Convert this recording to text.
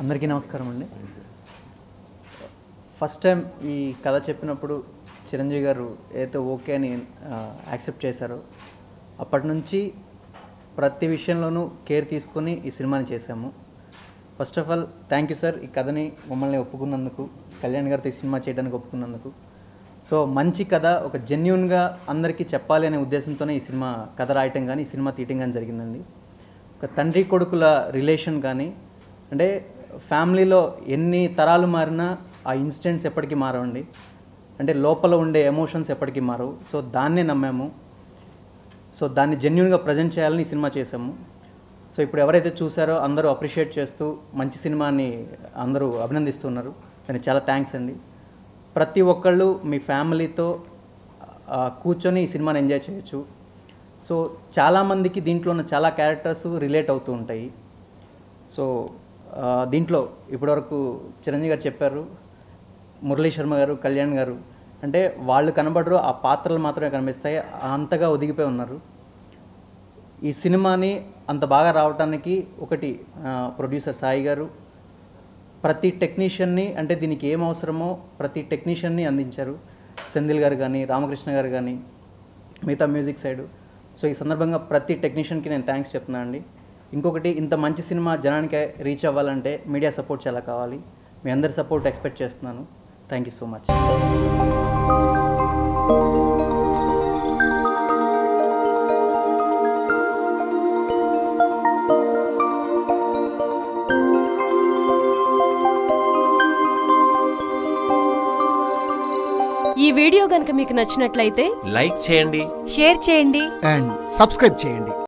అందరికీ నమస్కారం అండి ఫస్ట్ టైం ఈ కథ చెప్పినప్పుడు చిరంజీవి గారు ఏదైతే ఓకే అని యాక్సెప్ట్ చేశారో అప్పటి నుంచి ప్రతి విషయంలోనూ కేర్ తీసుకొని ఈ సినిమాని చేశాము first of all thank you sir ఈ కథని మమ్మల్ని ఒప్పుకున్నందుకు కళ్యాణ్ గారితో ఈ సినిమా చేయడానికి ఒప్పుకున్నందుకు సో మంచి కథ ఒక జెన్యున్గా అందరికీ చెప్పాలి అనే ఉద్దేశంతోనే ఈ సినిమా కథ రాయటం కానీ ఈ సినిమా తీయటం కానీ జరిగిందండి ఒక తండ్రి కొడుకుల రిలేషన్ కానీ అంటే ఫ్యామిలీలో ఎన్ని తరాలు మారినా ఆ ఇన్సిడెంట్స్ ఎప్పటికీ మారవండి అంటే లోపల ఉండే ఎమోషన్స్ ఎప్పటికీ మారవు సో దాన్నే నమ్మాము సో దాన్ని జెన్యున్గా ప్రజెంట్ చేయాలని ఈ సినిమా చేశాము సో ఇప్పుడు ఎవరైతే చూసారో అందరూ అప్రిషియేట్ చేస్తూ మంచి సినిమాని అందరూ అభినందిస్తున్నారు దానికి చాలా థ్యాంక్స్ అండి ప్రతి ఒక్కళ్ళు మీ ఫ్యామిలీతో ఆ, కూర్చొని ఈ సినిమాని ఎంజాయ్ చేయొచ్చు సో చాలామందికి దీంట్లో ఉన్న చాలా క్యారెక్టర్స్ రిలేట్ అవుతూ ఉంటాయి సో ఆ, దీంట్లో ఇప్పటివరకు చిరంజీవి గారు చెప్పారు మురళీ శర్మ గారు కళ్యాణ్ గారు అంటే వాళ్ళు కనబడరు ఆ పాత్రలు మాత్రమే కనిపిస్తాయి అంతగా ఒదిగిపోయి ఉన్నారు ఈ సినిమాని అంత బాగా రావటానికి ఒకటి ఆ, ప్రొడ్యూసర్ సాయి గారు ప్రతి టెక్నీషియన్ని అంటే దీనికి ఏం అవసరమో ప్రతి టెక్నీషియన్ని అందించారు సెందిల్ గారు కానీ రామకృష్ణ గారు కానీ మిగతా మ్యూజిక్ సైడ్ సో ఈ సందర్భంగా ప్రతి టెక్నీషియన్కి నేను థ్యాంక్స్ చెప్తున్నాను అండి ఇంకొకటి ఇంత మంచి సినిమా జనానికి రీచ్ అవ్వాలంటే మీడియా సపోర్ట్ చాలా కావాలి మీ అందరి సపోర్ట్ ఎక్స్పెక్ట్ చేస్తున్నాను థ్యాంక్ యూ సో మచ్ ఈ వీడియో గనుక మీకు నచ్చినట్లయితే లైక్ చేయండి షేర్ చేయండి అండ్ సబ్స్క్రైబ్ చేయండి